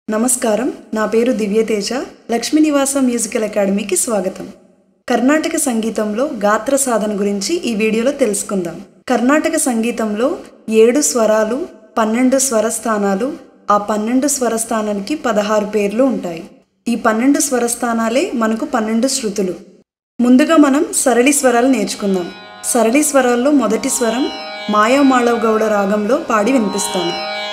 నమస్కారం నా పేరు దివ్యతేజ లక్ష్మీ నివాసం మ్యూజికల్ అకాడమీకి స్వాగతం కర్ణాటక సంగీతంలో గాత్ర సాధన గురించి ఈ వీడియోలో తెలుసుకుందాం కర్ణాటక సంగీతంలో ఏడు స్వరాలు పన్నెండు స్వరస్థానాలు ఆ పన్నెండు స్వరస్థానానికి పదహారు పేర్లు ఉంటాయి ఈ పన్నెండు స్వరస్థానాలే మనకు పన్నెండు శృతులు ముందుగా మనం సరళి స్వరాలు నేర్చుకుందాం సరళి స్వరాల్లో మొదటి స్వరం మాయామాళవ్ గౌడ రాగంలో పాడి వినిపిస్తాను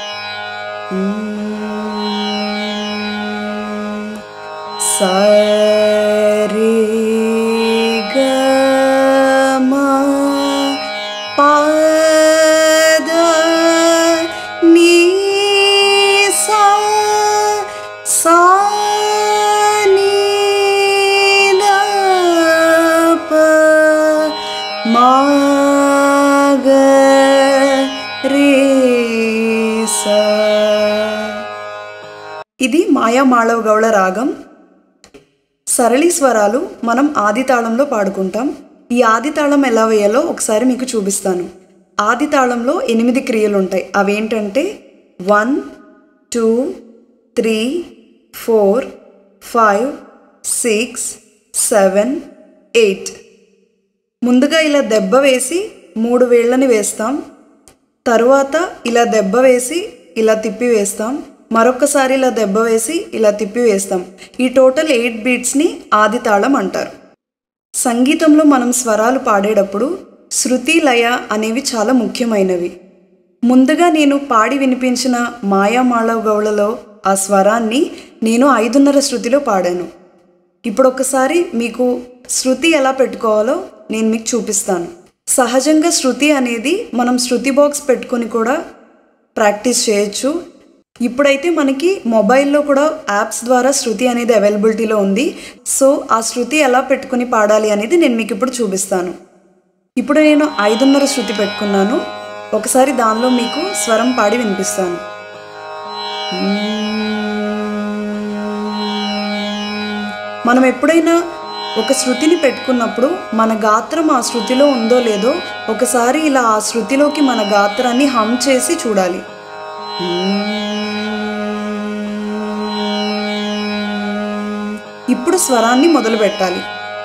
సరి గమ పద నీ సా సా ని ద ప మా గ రే సా ఇది మాయామాళవ్ గౌళ రాగం సరళి స్వరాలు మనం ఆది తాళంలో పాడుకుంటాం ఈ ఆది తాళం ఎలా వేయాలో ఒకసారి మీకు చూపిస్తాను ఆది తాళంలో ఎనిమిది క్రియలు ఉంటాయి అవేంటంటే one two three four five six seven eight ముందుగా ఇలా దెబ్బ వేసి మూడు వేళ్ళని వేస్తాం తరువాత ఇలా దెబ్బ వేసి ఇలా తిప్పి వేస్తాం మరొకసారి ఇలా దెబ్బ వేసి ఇలా తిప్పి వేస్తాం ఈ టోటల్ ఎయిట్ బీట్స్ని ఆది తాళం అంటారు సంగీతంలో మనం స్వరాలు పాడేటప్పుడు శృతి లయ అనేవి చాలా ముఖ్యమైనవి ముందుగా నేను పాడి వినిపించిన మాయామాళవ్ గౌళలో ఆ స్వరాన్ని నేను ఐదున్నర శృతిలో పాడాను ఇప్పుడు ఒకసారి మీకు శృతి ఎలా పెట్టుకోవాలో నేను మీకు చూపిస్తాను సహజంగా శృతి అనేది మనం శృతి బాక్స్ పెట్టుకొని కూడా ప్రాక్టీస్ చేయొచ్చు ఇప్పుడైతే మనకి మొబైల్లో కూడా యాప్స్ ద్వారా శృతి అనేది అవైలబిలిటీలో ఉంది సో ఆ శృతి ఎలా పెట్టుకుని పాడాలి అనేది నేను మీకు ఇప్పుడు చూపిస్తాను ఇప్పుడు నేను ఐదున్నర శృతి పెట్టుకున్నాను ఒకసారి దానిలో మీకు స్వరం పాడి వినిపిస్తాను మనం ఎప్పుడైనా ఒక శృతిని పెట్టుకున్నప్పుడు మన గాత్రం ఆ శృతిలో ఉందో లేదో ఒకసారి ఇలా ఆ శృతిలోకి మన గాత్రాన్ని హమ్ చేసి చూడాలి ఇప్పుడు స్వరాన్ని మొదలు పెట్టాలి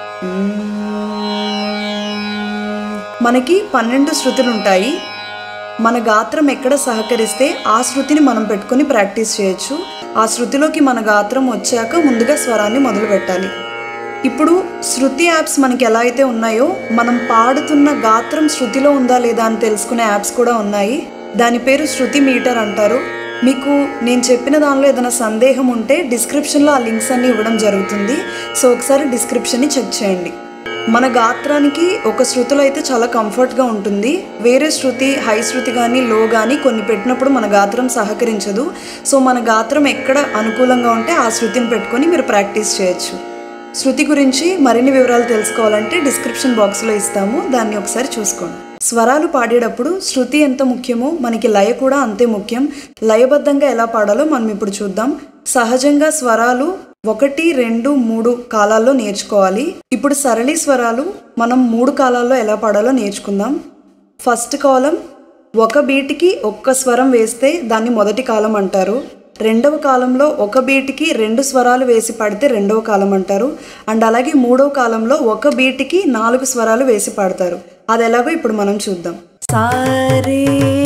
మనకి పన్నెండు శృతులు ఉంటాయి మన గాత్రం ఎక్కడ సహకరిస్తే ఆ శృతిని మనం పెట్టుకొని ప్రాక్టీస్ చేయొచ్చు ఆ శృతిలోకి మన గాత్రం వచ్చాక ముందుగా స్వరాన్ని మొదలు పెట్టాలి ఇప్పుడు శృతి యాప్స్ మనకి ఎలా అయితే ఉన్నాయో మనం పాడుతున్న గాత్రం శృతిలో ఉందా లేదా అని తెలుసుకునే యాప్స్ కూడా ఉన్నాయి దాని పేరు శృతి మీటర్ అంటారు మీకు నేను చెప్పిన దానిలో ఏదైనా సందేహం ఉంటే డిస్క్రిప్షన్లో ఆ లింక్స్ అన్ని ఇవ్వడం జరుగుతుంది సో ఒకసారి డిస్క్రిప్షన్ని చెక్ చేయండి మన గాత్రానికి ఒక శృతిలో అయితే చాలా కంఫర్ట్గా ఉంటుంది వేరే శృతి హై శృతి కానీ లో కానీ కొన్ని పెట్టినప్పుడు మన గాత్రం సహకరించదు సో మన గాత్రం ఎక్కడ అనుకూలంగా ఉంటే ఆ శృతిని పెట్టుకొని మీరు ప్రాక్టీస్ చేయొచ్చు శృతి గురించి మరిన్ని వివరాలు తెలుసుకోవాలంటే డిస్క్రిప్షన్ బాక్స్లో ఇస్తాము దాన్ని ఒకసారి చూసుకోండి స్వరాలు పాడేటప్పుడు శృతి ఎంత ముఖ్యమో మనకి లయ కూడా అంతే ముఖ్యం లయబద్ధంగా ఎలా పాడాలో మనం ఇప్పుడు చూద్దాం సహజంగా స్వరాలు ఒకటి రెండు మూడు కాలాల్లో నేర్చుకోవాలి ఇప్పుడు సరళి స్వరాలు మనం మూడు కాలాల్లో ఎలా పాడాలో నేర్చుకుందాం ఫస్ట్ కాలం ఒక బీటికి ఒక్క స్వరం వేస్తే దాన్ని మొదటి కాలం అంటారు రెండవ కాలంలో ఒక బీటికి రెండు స్వరాలు వేసి పాడితే రెండవ కాలం అంటారు అండ్ అలాగే మూడవ కాలంలో ఒక బీటికి నాలుగు స్వరాలు వేసి పాడతారు అది ఎలాగో ఇప్పుడు మనం చూద్దాం సారే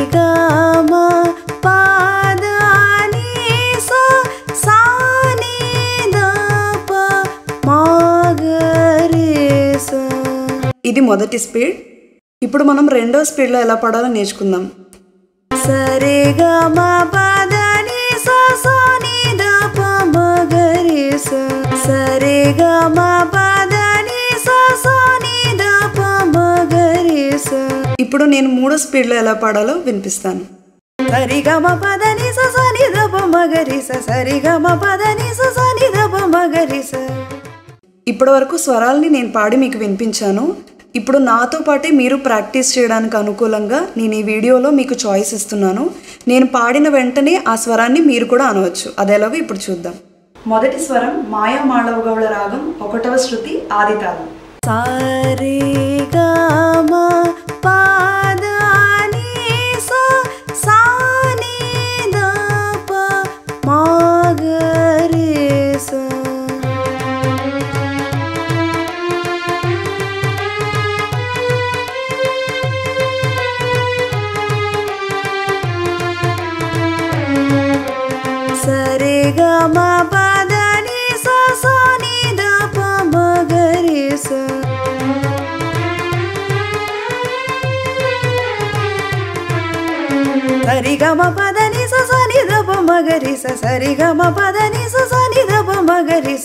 ఇది మొదటి స్పీడ్ ఇప్పుడు మనం రెండో స్పీడ్లో ఎలా పాడాలో నేర్చుకుందాం సరే గమ పదని సని ద ప మగరి సరే గమ పదని సని ద ప మగరి ఇప్పుడు నేను మూడో స్పీడ్లో ఎలా పాడాలో వినిపిస్తాను సరిగమ పదని సని ద ప మగరి సరిగమ పదని సని ద ప మగరి ఇప్పటి వరకు స్వరాల్ని నేను పాడి మీకు వినిపించాను ఇప్పుడు నాతో పాటే మీరు ప్రాక్టీస్ చేయడానికి అనుకూలంగా నేను ఈ వీడియోలో మీకు చాయిస్ ఇస్తున్నాను నేను పాడిన వెంటనే ఆ స్వరాన్ని మీరు కూడా అనవచ్చు అదేలాగో ఇప్పుడు చూద్దాం మొదటి స్వరం మాయా మాళవ గౌళ రాగం ఒకటవ శృతి ఆది తాళం సారే ఇది మొదటి స్పీడ్ సరి గమ పద ని స స ని ద ప మ గ రి స సరి గమ పద ని స స ని ద ప మ గ రి స సరి గమ పద ని స స ని ద ప మ గ రి స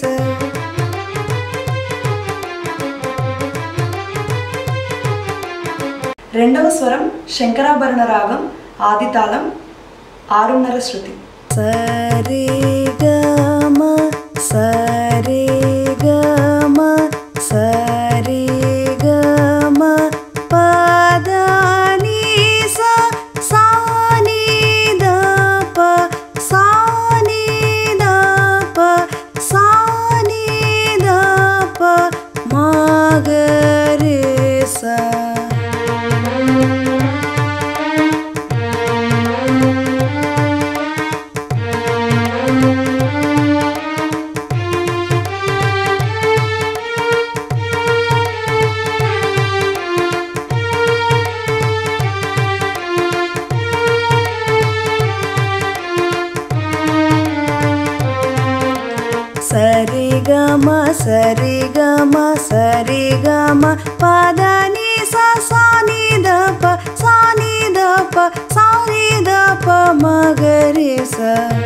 రెండవ స్వరం శంకరాభరణ రాగం ఆది తాళం ఆరున్నర శృతి సరి గమ సరి గమ సరి గమ పద ని స సా ని ద ప సా ని ద ప సా ని ద ప మ గ రి స సరి గమ సరి గమ సరి గమ పద ని స సా ని ద ప సా ని ద ప సా ని ద ప మ గ రి స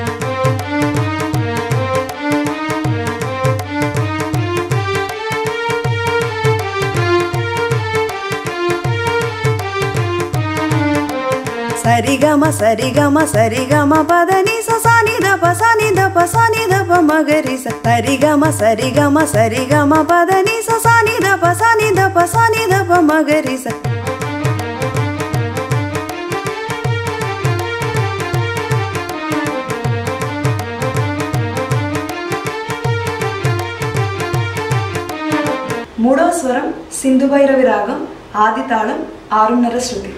సరి గమ సరి గమ సరి గమ పద ని స సా ని ద ప సా ని ద ప సా ని ద ప మ గ రి స సరి గమ సరి గమ సరి గమ పద ని స సా ని ద ప సా ని ద ప సా ని ద ప మ గ రి స మూడవ స్వరం సింధు భైరవి రాగం ఆది తాళం ఆరున్నర శృతి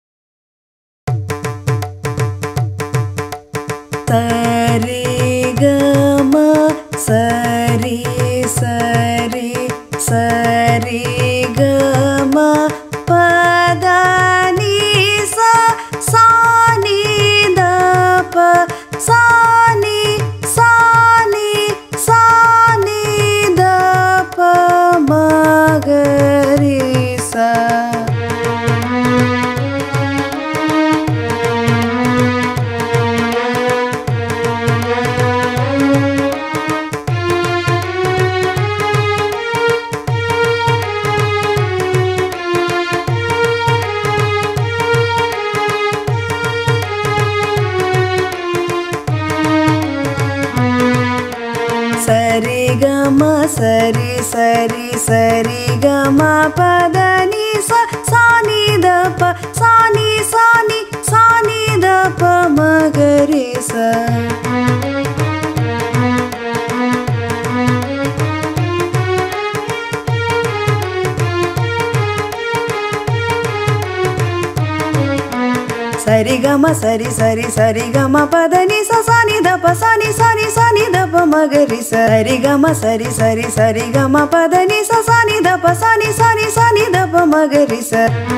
సరి గమ సరి సరి సరి గమ పద ని స సా ని ద ప సా ని సా ని సా ని ద ప మ గ రి స సరి గమ సరి సరి సరి గమ పద ని స సా ని ద ప సా ని సా ని సా ని ద ప మ గ రి స సరి గమ సరి సరి సరి గమ పద ని స సా ని ద ప సా ని సా ని సా ని ద ప మ గ రి సరి గమ సరి సరి సరి గమ పద ని స సా ని ద ప సా ని సా ని సా ని ద ప మ గ రి స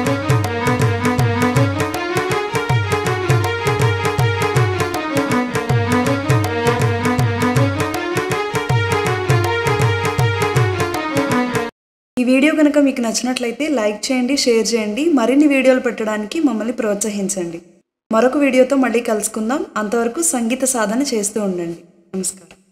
ఈ వీడియో కనుక మీకు నచ్చినట్లయితే లైక్ చేయండి షేర్ చేయండి మరిన్ని వీడియోలు పెట్టడానికి మమ్మల్ని ప్రోత్సహించండి మరొక వీడియోతో మళ్ళీ కలుసుకుందాం అంతవరకు సంగీత సాధన చేస్తూ ఉండండి నమస్కారం